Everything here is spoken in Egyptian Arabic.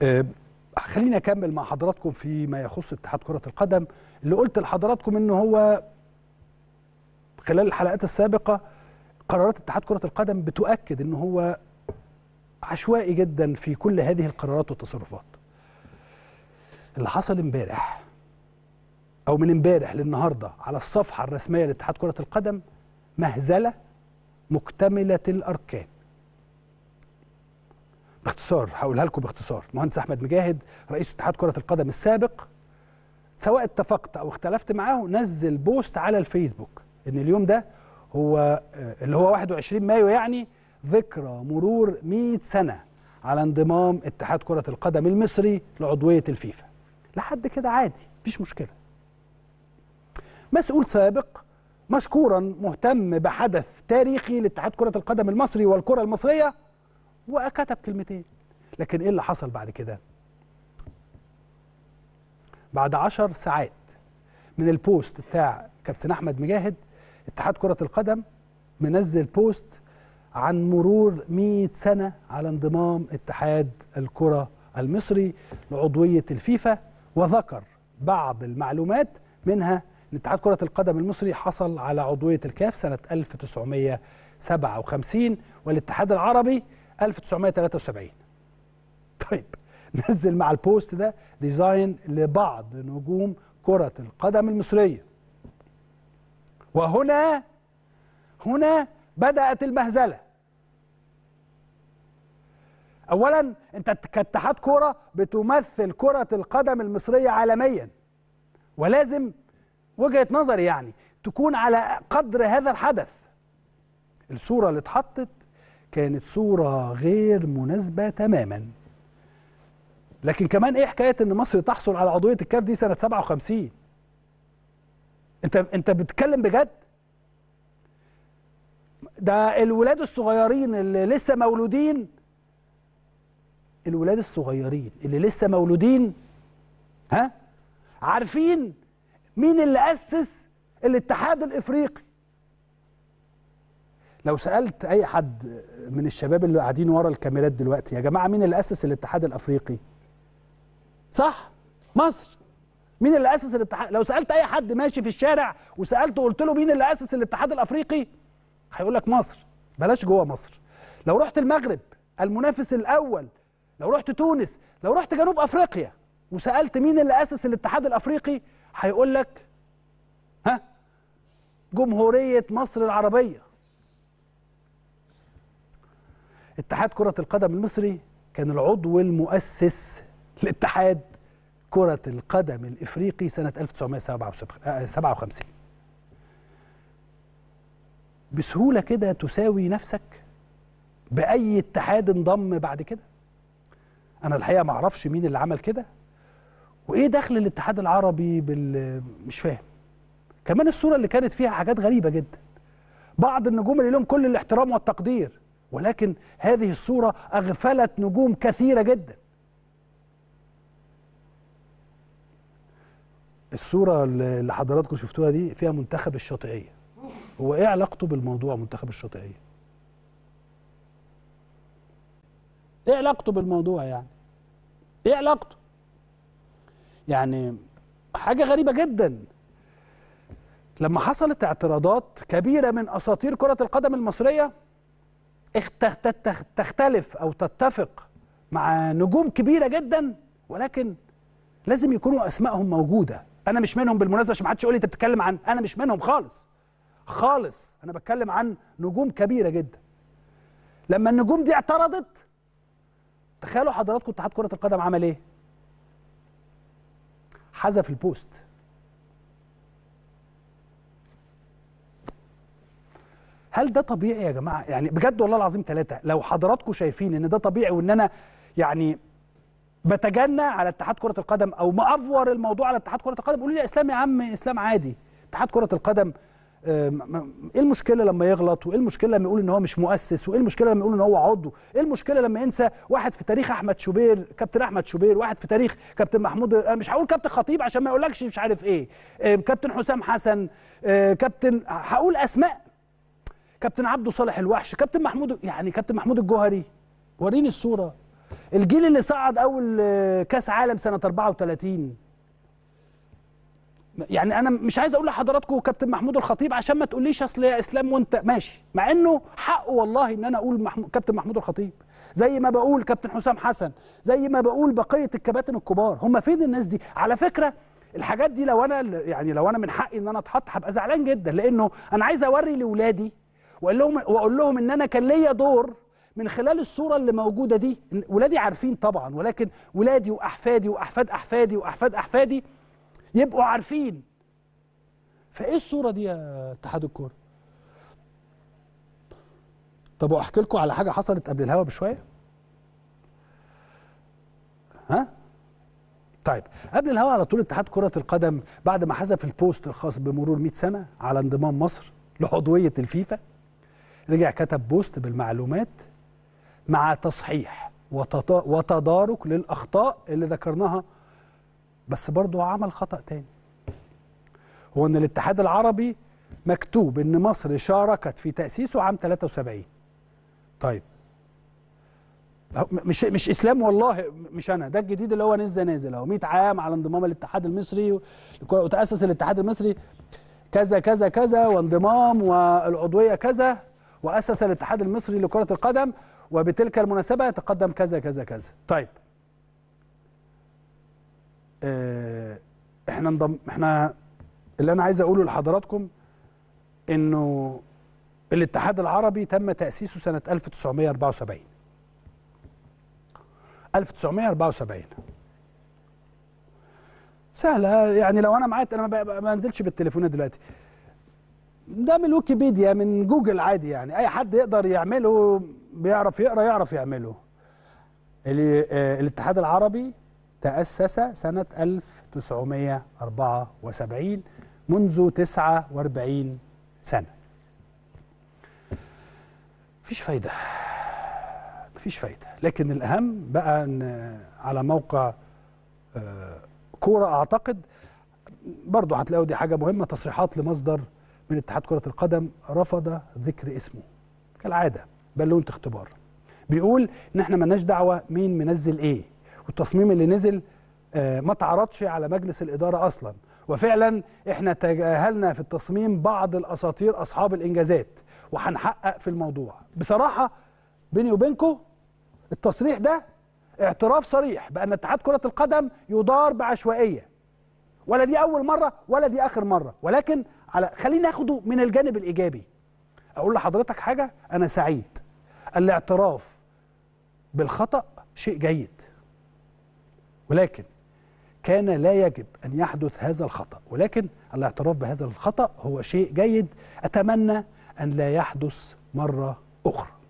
آه، خليني اكمل مع حضراتكم فيما يخص اتحاد كره القدم اللي قلت لحضراتكم انه هو خلال الحلقات السابقه قرارات اتحاد كره القدم بتؤكد ان هو عشوائي جدا في كل هذه القرارات والتصرفات اللي حصل امبارح او من امبارح للنهارده على الصفحه الرسميه لاتحاد كره القدم مهزله مكتمله الاركان باختصار هقولها لكم باختصار المهندس احمد مجاهد رئيس اتحاد كره القدم السابق سواء اتفقت او اختلفت معاه نزل بوست على الفيسبوك ان اليوم ده هو آه، اللي هو 21 مايو يعني ذكرى مرور 100 سنه على انضمام اتحاد كره القدم المصري لعضويه الفيفا لحد كده عادي مفيش مشكله مسؤول سابق مشكورا مهتم بحدث تاريخي لاتحاد كره القدم المصري والكره المصريه وكتب كلمتين لكن ايه اللي حصل بعد كده بعد عشر ساعات من البوست بتاع كابتن احمد مجاهد اتحاد كره القدم منزل بوست عن مرور 100 سنه على انضمام اتحاد الكره المصري لعضويه الفيفا وذكر بعض المعلومات منها ان اتحاد كره القدم المصري حصل على عضويه الكاف سنه 1957 والاتحاد العربي 1973 طيب نزل مع البوست ده ديزاين لبعض نجوم كرة القدم المصرية وهنا هنا بدأت المهزلة أولا أنت كاتحاد كرة بتمثل كرة القدم المصرية عالميا ولازم وجهة نظري يعني تكون على قدر هذا الحدث الصورة اللي اتحطت كانت صورة غير مناسبة تماما لكن كمان ايه حكاية ان مصر تحصل على عضوية الكاف دي سنة 57 انت انت بتتكلم بجد ده الولاد الصغيرين اللي لسه مولودين الولاد الصغيرين اللي لسه مولودين ها عارفين مين اللي أسس الاتحاد الإفريقي لو سالت اي حد من الشباب اللي قاعدين ورا الكاميرات دلوقتي يا جماعه مين اللي اسس الاتحاد الافريقي صح مصر مين اللي اسس الاتحاد لو سالت اي حد ماشي في الشارع وسالته قلت له مين اللي اسس الاتحاد الافريقي هيقول لك مصر بلاش جوه مصر لو رحت المغرب المنافس الاول لو رحت تونس لو رحت جنوب افريقيا وسالت مين اللي اسس الاتحاد الافريقي هيقول لك ها جمهوريه مصر العربيه اتحاد كرة القدم المصري كان العضو المؤسس لاتحاد كرة القدم الإفريقي سنة 1957 بسهولة كده تساوي نفسك بأي اتحاد انضم بعد كده أنا الحقيقة ما أعرفش مين اللي عمل كده وإيه دخل الاتحاد العربي بال مش فاهم كمان الصورة اللي كانت فيها حاجات غريبة جدا بعض النجوم اللي لهم كل الاحترام والتقدير ولكن هذه الصورة أغفلت نجوم كثيرة جدا الصورة اللي حضراتكم شفتوها دي فيها منتخب الشاطئية هو ايه علاقته بالموضوع منتخب الشاطئية ايه علاقته بالموضوع يعني ايه علاقته يعني حاجة غريبة جدا لما حصلت اعتراضات كبيرة من أساطير كرة القدم المصرية تختلف او تتفق مع نجوم كبيره جدا ولكن لازم يكونوا اسمائهم موجوده انا مش منهم بالمناسبه عشان ما حدش يقول لي انت بتتكلم عن انا مش منهم خالص خالص انا بتكلم عن نجوم كبيره جدا لما النجوم دي اعترضت تخيلوا حضراتكم اتحاد كره القدم عمل ايه حذف البوست هل ده طبيعي يا جماعه يعني بجد والله العظيم ثلاثه لو حضراتكم شايفين ان ده طبيعي وان انا يعني بتجنى على اتحاد كره القدم او مأفور الموضوع على اتحاد كره القدم قولوا لي اسلام يا عم اسلام عادي اتحاد كره القدم ايه المشكله لما يغلط وايه المشكله لما يقول ان هو مش مؤسس وايه المشكله لما يقول ان هو عضو ايه المشكله لما ينسى واحد في تاريخ احمد شوبير كابتن احمد شوبير واحد في تاريخ كابتن محمود انا مش هقول كابتن خطيب عشان ما يقولكش مش عارف ايه كابتن حسام حسن كابتن هقول اسماء كابتن عبده صالح الوحش كابتن محمود يعني كابتن محمود الجوهري وريني الصوره الجيل اللي صعد اول آه، كاس عالم سنه 34 يعني انا مش عايز اقول لحضراتكم كابتن محمود الخطيب عشان ما تقوليش اصل يا اسلام وانت ماشي مع انه حقه والله ان انا اقول محمود كابتن محمود الخطيب زي ما بقول كابتن حسام حسن زي ما بقول بقيه الكباتن الكبار هم فين الناس دي على فكره الحاجات دي لو انا يعني لو انا من حقي ان انا اتحط هبقى زعلان جدا لانه انا عايز اوري لاولادي واقول لهم واقول لهم ان انا كان ليا دور من خلال الصوره اللي موجوده دي إن ولادي عارفين طبعا ولكن ولادي واحفادي واحفاد احفادي واحفاد احفادي يبقوا عارفين فايه الصوره دي يا اتحاد الكوره طب واحكي لكم على حاجه حصلت قبل الهوا بشويه ها طيب قبل الهوا على طول اتحاد كره القدم بعد ما حذف البوست الخاص بمرور 100 سنه على انضمام مصر لعضويه الفيفا رجع كتب بوست بالمعلومات مع تصحيح وتط- وتدارك للاخطاء اللي ذكرناها بس برضه عمل خطأ تاني هو ان الاتحاد العربي مكتوب ان مصر شاركت في تأسيسه عام 73 طيب أهو م- مش مش اسلام والله مش انا ده الجديد اللي هو نزل نازل اهو 100 عام على انضمام الاتحاد المصري لكرة- وتأسس الاتحاد المصري كذا كذا كذا وانضمام والعضوية كذا وأسس الاتحاد المصري لكرة القدم وبتلك المناسبة يتقدم كذا كذا كذا طيب آه، احنا انضم احنا اللي انا عايز اقوله لحضراتكم انه الاتحاد العربي تم تأسيسه سنة 1974 1974 سهلة يعني لو انا معايا انا ما ب- ما بنزلش بالتليفون دلوقتي ده من ويكيبيديا من جوجل عادي يعني اي حد يقدر يعمله بيعرف يقرا يعرف يعمله ال- آه، الاتحاد العربي تأسس سنة 1974 منذ 49 سنة مفيش فايدة مفيش فايدة لكن الأهم بقى أن على موقع آه، كورة أعتقد برضه هتلاقوا دي حاجة مهمة تصريحات لمصدر من اتحاد كرة القدم رفض ذكر اسمه كالعادة بالونة اختبار بيقول ان احنا ملناش دعوه مين منزل ايه والتصميم اللي نزل آه، ما تعرضش على مجلس الاداره اصلا وفعلا احنا تجاهلنا في التصميم بعض الاساطير اصحاب الانجازات وهنحقق في الموضوع بصراحه بيني وبينكم التصريح ده اعتراف صريح بان اتحاد كره القدم يدار بعشوائيه ولا دي اول مره ولا دي اخر مره ولكن على خلينا ناخده من الجانب الايجابي اقول لحضرتك حاجه انا سعيد الاعتراف بالخطا شيء جيد ولكن كان لا يجب ان يحدث هذا الخطا ولكن الاعتراف بهذا الخطا هو شيء جيد اتمنى ان لا يحدث مره اخرى